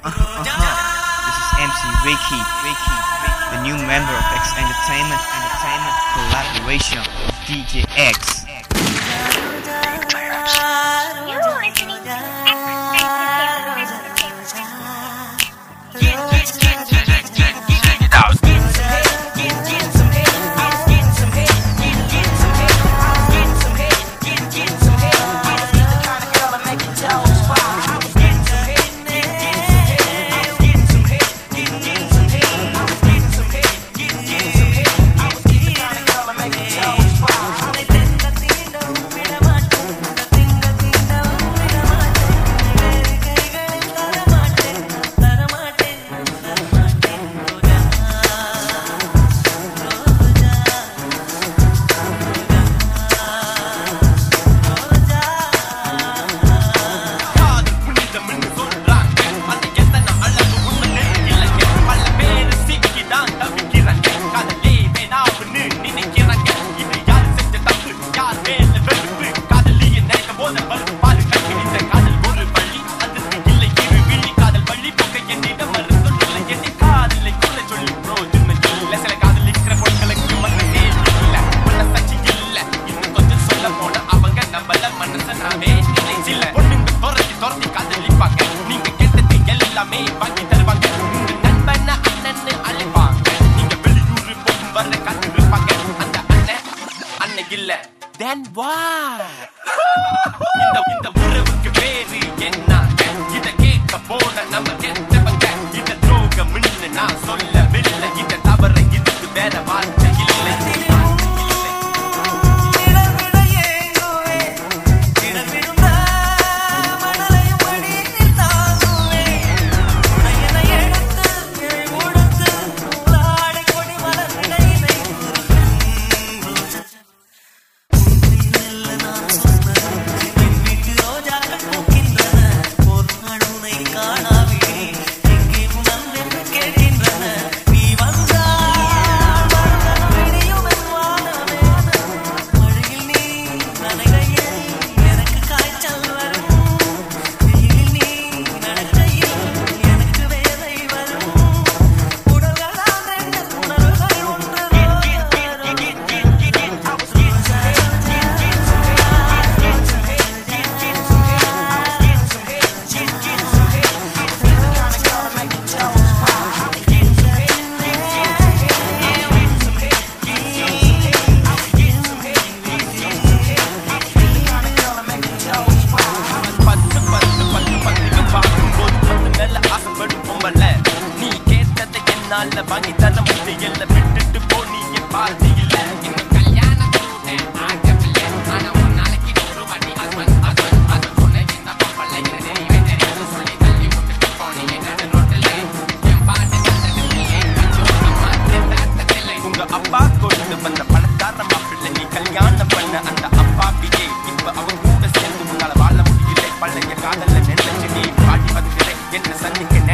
This is MC Ricky, Ricky, the new member of X Entertainment, Entertainment collaboration with DJ X. You're listening to காதல் புனிதம்னு சொல்றாங்க அந்த எத்தனை அழகு உண்மை இல்லைங்க பல பேரு சிக்கிதான் தவிக்கிறாங்க காதலே வேணாம்னு நினைக்கிறாங்க இது யார் செஞ்ச தப்பு யார் மேல வெறுப்பு காதலிய நினைக்க போத வரும் பாரு கட்டிடித்த காதல் ஒரு வழி அதற்கு இல்லை இரு விழி காதல் வழி போக்க என்னிடம் மருந்து இல்லை என்னை காதலை கூட சொல்லி பிரோஜனம் இல்ல சில காதலிக்கிற பொண்களுக்கு மனசே இல்ல மனசாட்சி இல்ல இன்னும் கொஞ்சம் சொல்ல போன அவங்க நம்மள மனசனாவே நினைச்சில்ல பொண்ணுங்க துரத்தி துரத்தி காதலிப்பாங்க நீங்க கேட்டது எல்லாமே வாங்கி தருவாங்க உங்க நண்பன அண்ணன்னு அழைப்பாங்க நீங்க வெளியூர் போகும் வர காத்திருப்பாங்க அந்த அண்ணன் அண்ணன் இல்ல then what இந்த இந்த உறவுக்கு பேரு என்னங்க இத கேட்க போன நம்ம கெட்டவங்க இத துரோகம்னு நான் சொல்லவில்லை இத தவற இதுக்கு வேற வார்த்தை இல்லை பத்து பத்து பத்து பத்துக்கு பார்க்கும்போது பத்து மேல ஆசைப்படும் பொம்பல நீ கேட்டதை என்னால வாங்கி தர முடியல விட்டுட்டு போ நீ என் பாதி இல்ல இன்னும் கல்யாணம் கூட ஆகவில்லை ஆனா ஒரு நாளைக்கு நூறு வாட்டி husband, husband, husband சொன்ன இந்த பொம்பளை இது தெரியவே தெரியாது சொல்லி தள்ளி விட்டுட்டு போனீங்க நடு ரோட்டுல. என் பாட்டு கண்டதில்லை, கொஞ்சம் மாற்றேன் பார்த்ததில்லை. உங்க அப்பா கொண்டு வந்த பணக்கார மாப்பிள்ளை நீ கல்யாணம் பண்ண அந்த அப்பாவியே இப்ப அவன் கூட சேர்ந்து உன்னால வாழ முடியல பழைய காதல்ல நினைச்சு நீ பாடி வந்துகிறேன் என்ன சந்திக்க